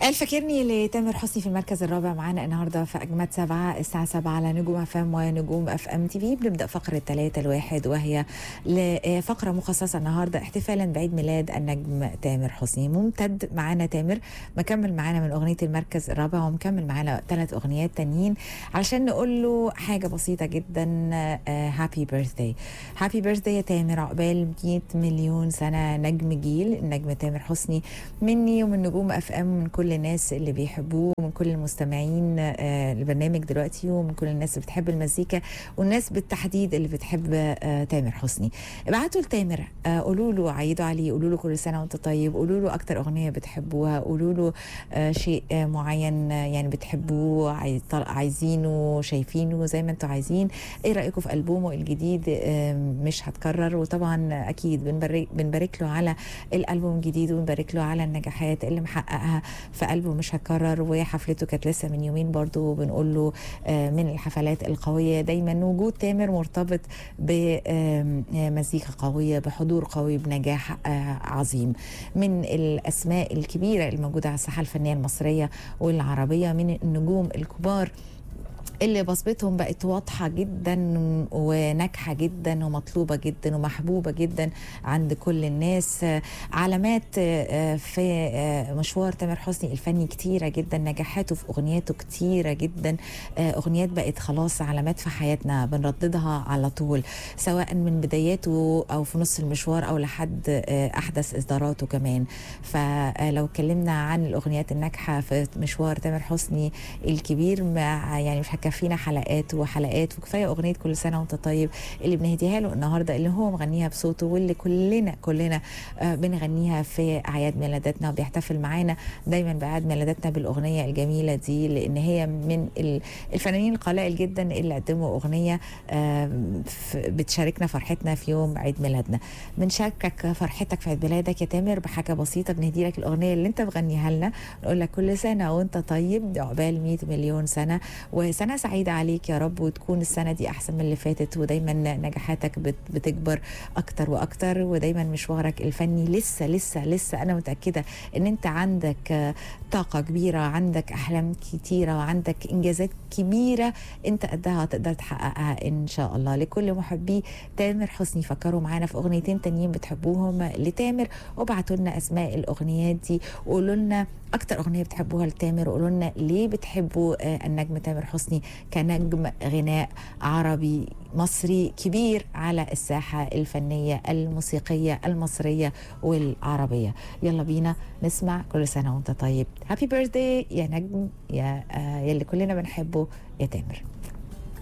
قال فاكرني لتامر حسني في المركز الرابع معانا النهارده في اجمد سبعه الساعه 7 على نجوم اف ام ونجوم اف ام تي في بنبدا فقره ثلاثة الواحد وهي لفقره مخصصه النهارده احتفالا بعيد ميلاد النجم تامر حسني ممتد معانا تامر مكمل معانا من اغنيه المركز الرابع ومكمل معانا ثلاث اغنيات تانيين علشان نقول له حاجه بسيطه جدا هابي بيرثداي هابي بيرثداي يا تامر عقبال 100 مليون سنه نجم جيل النجم تامر حسني مني ومن نجوم اف ام ومن كل الناس اللي بيحبوه ومن كل المستمعين آه، البرنامج دلوقتي ومن كل الناس اللي بتحب المزيكا والناس بالتحديد اللي بتحب آه، تامر حسني ابعتوا لتامر آه، قولوا له عيدوا عليه قولوا له كل سنه وانت طيب قولوا له اكتر اغنيه بتحبوها قولوا له آه، شيء آه، معين آه، يعني بتحبوه عايز- طل- عايزينه شايفينه زي ما انتوا عايزين ايه رايكم في البومه الجديد آه، مش هتكرر وطبعا اكيد بنبارك بنبارك له على الالبوم الجديد وبنبارك له على النجاحات اللي محققها في قلبه مش هتكرر وحفلته كانت لسه من يومين برضو بنقول له آه، من الحفلات القويه دايما وجود تامر مرتبط بمزيكا قويه بحضور قوي بنجاح آه، عظيم من الاسماء الكبيره الموجوده على الساحه الفنيه المصريه والعربيه من النجوم الكبار اللي بصمتهم بقت واضحة جدا وناجحة جدا ومطلوبة جدا ومحبوبة جدا عند كل الناس آه، علامات آه، في آه، مشوار تامر حسني الفني كتيرة جدا نجاحاته في أغنياته كتيرة جدا آه، أغنيات بقت خلاص علامات في حياتنا بنرددها على طول سواء من بداياته أو في نص المشوار أو لحد آه، أحدث إصداراته كمان فلو اتكلمنا عن الأغنيات الناجحة في مشوار تامر حسني الكبير مع يعني مش هتكفينا حلقات وحلقات وكفايه اغنيه كل سنه وانت طيب اللي بنهديها له النهارده اللي هو مغنيها بصوته واللي كلنا كلنا آه، بنغنيها في اعياد ميلاداتنا وبيحتفل معانا دايما باعياد ميلاداتنا بالاغنيه الجميله دي لان هي من ال- الفنانين القلائل جدا اللي قدموا اغنيه آه، ف- بتشاركنا فرحتنا في يوم عيد ميلادنا بنشاركك فرحتك في عيد ميلادك يا تامر بحاجه بسيطه بنهدي لك الاغنيه اللي انت مغنيها لنا نقول لك كل سنه وانت طيب عقبال 100 مليون سنه وسنه سعيده عليك يا رب وتكون السنه دي احسن من اللي فاتت ودايما نجاحاتك بت- بتكبر اكتر واكتر ودايما مشوارك الفني لسه لسه لسه انا متاكده ان انت عندك آه، طاقه كبيره عندك احلام كتيره وعندك انجازات كبيره انت قدها تقدر تحققها ان شاء الله لكل محبي تامر حسني فكروا معانا في اغنيتين تانيين بتحبوهم لتامر وابعتوا لنا اسماء الاغنيات دي وقولوا لنا اكتر اغنيه بتحبوها لتامر وقولوا لنا ليه بتحبوا آه، النجم تامر حسني كنجم غناء عربي مصري كبير على الساحه الفنيه الموسيقيه المصريه والعربيه يلا بينا نسمع كل سنه وانت طيب هابي بيرثداي يا نجم يا آه، يا اللي كلنا بنحبه يا تامر